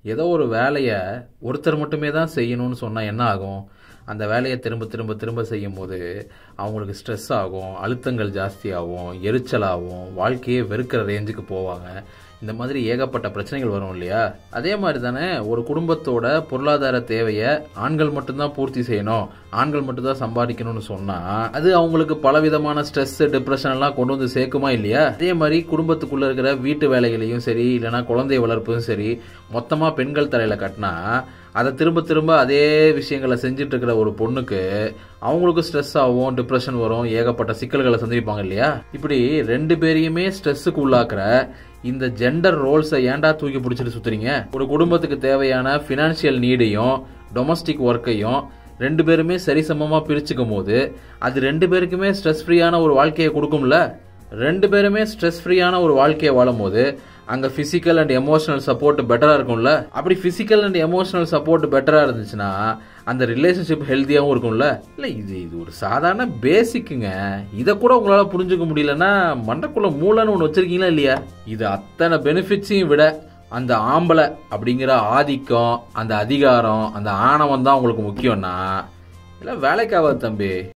ஏதோ ஒரு வேலையை ஒருத்தர் மட்டுமே தான் செய்யணும்னு சொன்னால் என்ன ஆகும் அந்த வேலையை திரும்ப திரும்ப திரும்ப செய்யும் போது அவங்களுக்கு ஸ்ட்ரெஸ் ஆகும் அழுத்தங்கள் ஜாஸ்தியாகும் எரிச்சலாகும் வாழ்க்கையே வெறுக்கிற ரேஞ்சுக்கு போவாங்க இந்த மாதிரி ஏகப்பட்ட பிரச்சனைகள் வரும் இல்லையா அதே மாதிரி தானே ஒரு குடும்பத்தோட பொருளாதார தேவையை ஆண்கள் மட்டும்தான் பூர்த்தி செய்யணும் ஆண்கள் மட்டும்தான் சம்பாதிக்கணும்னு சொன்னா அது அவங்களுக்கு பலவிதமான ஸ்ட்ரெஸ் டிப்ரெஷன் எல்லாம் கொண்டு வந்து சேர்க்குமா இல்லையா அதே மாதிரி குடும்பத்துக்குள்ள இருக்கிற வீட்டு வேலைகளையும் சரி இல்லைன்னா குழந்தை வளர்ப்பும் சரி மொத்தமா பெண்கள் தலையில கட்டினா அதை திரும்ப திரும்ப அதே விஷயங்களை செஞ்சுட்டு இருக்கிற ஒரு பொண்ணுக்கு அவங்களுக்கு ஸ்ட்ரெஸ் ஆகும் டிப்ரெஷன் வரும் ஏகப்பட்ட சிக்கல்களை சந்திப்பாங்க இல்லையா இப்படி ரெண்டு பேரையுமே ஸ்ட்ரெஸ்ஸுக்கு உள்ளாக்குற இந்த ஜெண்டர் ரோல்ஸை ஏன்டா தூக்கி பிடிச்சிட்டு சுத்துறீங்க ஒரு குடும்பத்துக்கு தேவையான ஃபினான்ஷியல் நீடையும் டொமஸ்டிக் ஒர்க்கையும் ரெண்டு பேருமே சரிசமமாக பிரிச்சுக்கும் போது அது ரெண்டு பேருக்குமே ஸ்ட்ரெஸ் ஃப்ரீயான ஒரு வாழ்க்கையை கொடுக்கும்ல ரெண்டு பேருமே ஸ்ட்ரெஸ் ஃப்ரீயான ஒரு வாழ்க்கையை வாழும் போது அங்கே ஃபிசிக்கல் அண்ட் எமோஷனல் சப்போர்ட் பெட்டராக இருக்கும்ல அப்படி ஃபிசிக்கல் அண்ட் எமோஷனல் சப்போர்ட் பெட்டராக இருந்துச்சுன்னா அந்த ரிலேஷன்ஷிப் ஹெல்த்தியாகவும் இருக்கும்ல இல்லை இது இது ஒரு சாதாரண பேசிக்குங்க இதை கூட உங்களால் புரிஞ்சுக்க முடியலன்னா மண்டக்குள்ள மூளைன்னு ஒன்று வச்சிருக்கீங்களா இல்லையா இது அத்தனை பெனிஃபிட்ஸையும் விட அந்த ஆம்பளை அப்படிங்கிற ஆதிக்கம் அந்த அதிகாரம் அந்த ஆணவம் தான் உங்களுக்கு முக்கியம்னா இல்லை வேலைக்காகாது தம்பி